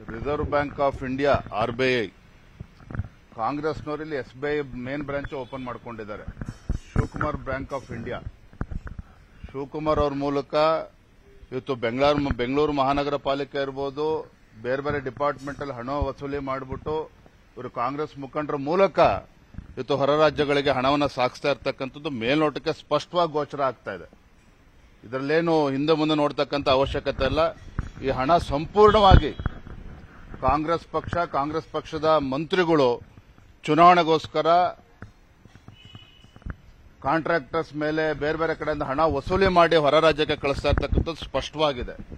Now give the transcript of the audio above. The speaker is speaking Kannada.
reserve bank of India R B I ಕಾಂಗ್ರೆಸ್ನವರು ಇಲ್ಲಿ S B I main branch open ಮಾಡ್ಕೊಂಡಿದ್ದಾರೆ Shivakumar bank of India Shivakumar ಅವ್ರ ಮೂಲಕ ಇವತ್ತು ಬೆಂಗಳೂರು ಬೆಂಗಳೂರು ಮಹಾನಗರ ಪಾಲಿಕೆ ಇರ್ಬೋದು ಬೇರೆ ಬೇರೆ ಡಿಪಾರ್ಟ್ಮೆಂಟ್ ಅಲ್ಲಿ ಹಣ ವಸೂಲಿ ಮಾಡಿಬಿಟ್ಟು ಇವರು ಕಾಂಗ್ರೆಸ್ ಮುಖಂಡರ ಮೂಲಕ ಇವತ್ತು ಹೊರ ರಾಜ್ಯಗಳಿಗೆ ಹಣವನ್ನು ಸಾಗಿಸ್ತಾ ಇರ್ತಕ್ಕಂಥದ್ದು ಮೇಲ್ನೋಟಕ್ಕೆ ಸ್ಪಷ್ಟವಾಗಿ ಗೋಚರ ಆಗ್ತಾ ಇದೆ ಇದರಲ್ಲೇನು ಹಿಂದೆ ಮುಂದೆ ನೋಡ್ತಕ್ಕಂಥ ಅವಶ್ಯಕತೆ ಇಲ್ಲ ಈ ಹಣ ಸಂಪೂರ್ಣವಾಗಿ ಕಾಂಗ್ರೆಸ್ ಪಕ್ಷ ಕಾಂಗ್ರೆಸ್ ಪಕ್ಷದ ಮಂತ್ರಿಗಳು ಚುನಾವಣೆಗೋಸ್ಕರ ಕಾಂಟ್ರಾಕ್ಟರ್ಸ್ ಮೇಲೆ ಬೇರೆ ಬೇರೆ ಕಡೆಯಿಂದ ಹಣ ವಸೂಲಿ ಮಾಡಿ ಹೊರ ರಾಜ್ಯಕ್ಕೆ ಕಳಿಸ್ತಾ ಇರ್ತಕ್ಕಂಥದ್ದು ಸ್ಪಷ್ಟವಾಗಿದೆ